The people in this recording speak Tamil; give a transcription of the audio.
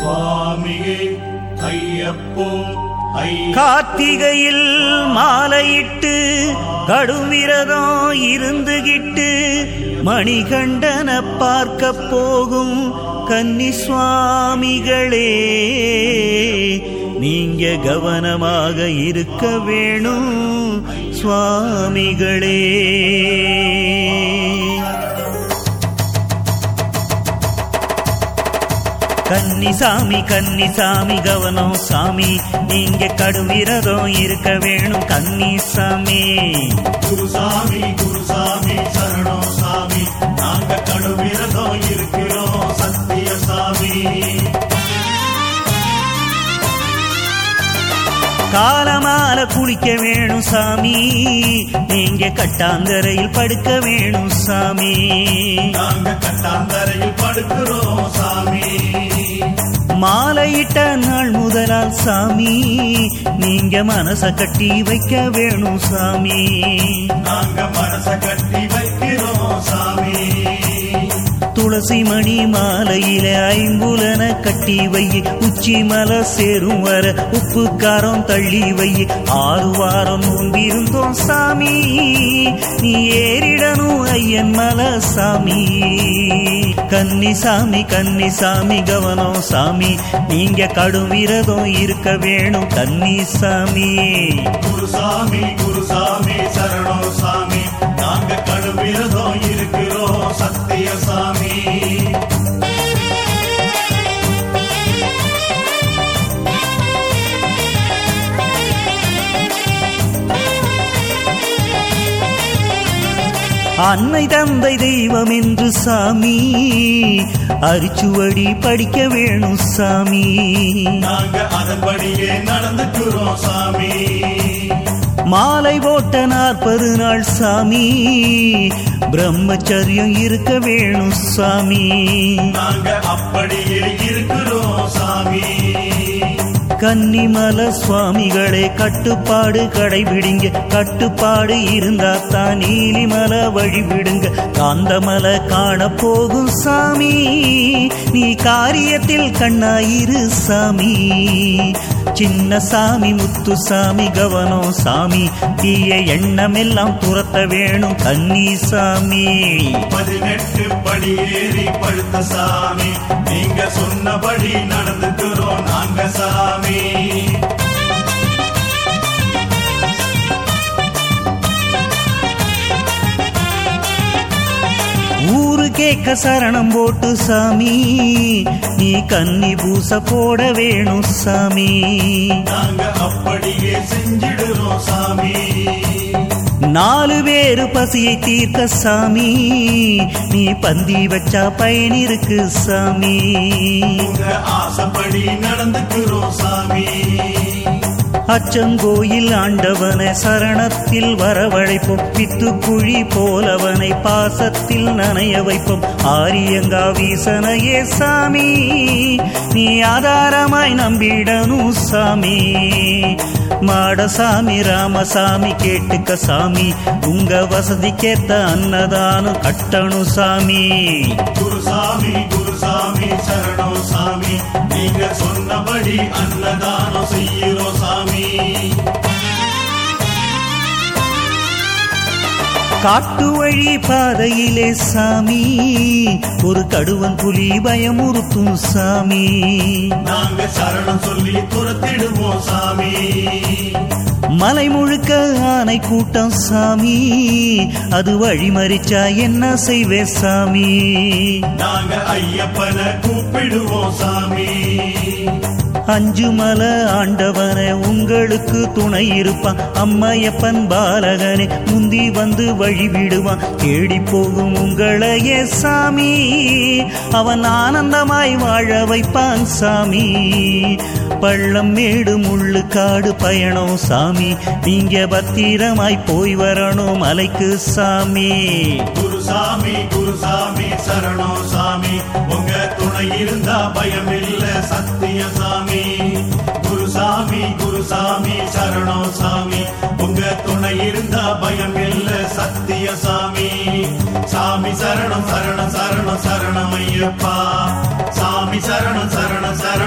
சுவாமியே ஐயப்போ ஐய கார்த்திகையில் மாலையிட்டு கடுவிரதம் இருந்துகிட்டு மணிகண்டன பார்க்க போகும் கன்னி சுவாமிகளே நீங்க கவனமாக இருக்க வேணும் சுவாமிகளே கன்னிசாமி கன்னிசாமி கவனம் சாமி நீங்க கடுவிரதம் இருக்க வேணும் கன்னிசாமி குருசாமி குருசாமி சரணம் சாமி நாங்க கடுவிரதம் இருக்கிறோம் சத்திய சாமி காலமால குளிக்க வேணும் சாமி நீங்க கட்டாங்கரையில் படுக்க வேணும் சாமி நாங்க கட்டாந்தரையில் படுக்கிறோம் சாமி மாலையிட்ட நாள் முதலால் சாமி நீங்க மனச கட்டி வைக்க வேணும் சாமி நாங்க மனச கட்டி வைக்கிறோம் சாமி துளசி மணி மாலையில ஐம்புலன கட்டி வை உச்சி மலை சேரும் வர உப்பு காரம் தள்ளி வை ஆறு வாரம் நோம்பிருந்தோம் சாமி நீ ஏறிடணும் ஐயன் மலை சாமி கன்னிசாமி கன்னிசாமி கவனம் சாமி நீங்க கடும் விரதம் இருக்க வேணும் கன்னிசாமி குருசாமி குருசாமி சரணம் சாமி நாங்க கடுவிரதம் இருக்கிறோம் சத்திய சாமி அன்னை தந்தை தெய்வம் என்று சாமி அரிச்சுவடி படிக்க வேணும் சாமி நாங்க அதன்படியே நடந்துக்கிறோம் சாமி மாலை போட்ட நாற்பது நாள் சாமி பிரம்மச்சரியம் இருக்க வேணும் சாமி நாங்க அப்படியே இருக்கிறோம் சாமி கன்னிமல சுவாமிகளே கட்டுப்பாடு கடைபிடிங்க கட்டுப்பாடு இருந்தா தான் நீலிமல வழிவிடுங்க காந்தமல காண போகும் சாமி நீ காரியத்தில் கண்ணாயிரு சாமி சின்ன சாமி முத்து சாமி கவனம் சாமி தீய எண்ணம் எல்லாம் துரத்த வேணும் கன்னி சாமி பதினெட்டு படி ஏறி படுத்த சாமி நீங்க சொன்னபடி நடந்துக்கிறோம் நாங்க சாமி ஊரு கேட்க சரணம் போட்டு சாமி நீ கன்னி பூச போட வேணும் சாமி நாங்க அப்படியே செஞ்சிடுறோம் சாமி நாலு பேரு பசியை தீர்க்க சாமி நீ பந்தி வச்சா பயன் இருக்கு சாமி உங்க ஆசைப்படி நடந்துக்கிறோம் சாமி அச்சங்கோயில் ஆண்டவனை சரணத்தில் வரவழைப்போம் பித்துக்குழி போலவனை பாசத்தில் நனைய வைப்போம் ஆரியங்கா வீசனையே சாமி நீ ஆதாரமாய் நம்பிடணும் சாமி மாடசாமி ராமசாமி கேட்டுக்க சாமி உங்க வசதிக்கேத்த அன்னதானம் கட்டணும் சாமி குருசாமி குருசாமி சரணம் சாமி நீங்க சொன்னபடி அன்னதானம் செய்கிறோம் சாமி காட்டு வழி பாதையிலே சாமி ஒரு கடுவன் புலி பயமுறுத்தும் சாமி நாங்க சரணம் சொல்லி துரத்திடுவோம் சாமி மலை முழுக்க ஆனை கூட்டம் சாமி அது வழிமறிச்சா என்ன செய்வே சாமி நாங்க ஐயப்பனை கூப்பிடுவோம் சாமி அஞ்சு மலை ஆண்டவனே உங்களுக்கு துணை இருப்பான் அம்மையப்பன் பாலகனே முந்தி வந்து வழிவிடுவான் தேடி போகும் உங்களையே சாமி அவன் ஆனந்தமாய் வாழ வைப்பான் சாமி பள்ளம் மேடு முள்ளு காடு பயணம் சாமி நீங்க பத்திரமாய் போய் வரணும் மலைக்கு சாமி குருசாமி குருசாமி சரணம் சாமி உங்க துணை இருந்தா பயம் இல்ல சத்திய சாமி குருசாமி குருசாமி சரணம் சாமி உங்க துணை இருந்தா பயம் இல்ல சத்திய சாமி சாமி சரணம் சரணம் சரணம் சரணம் ஐயப்பா சாமி சரணம் சரணம் சரணம்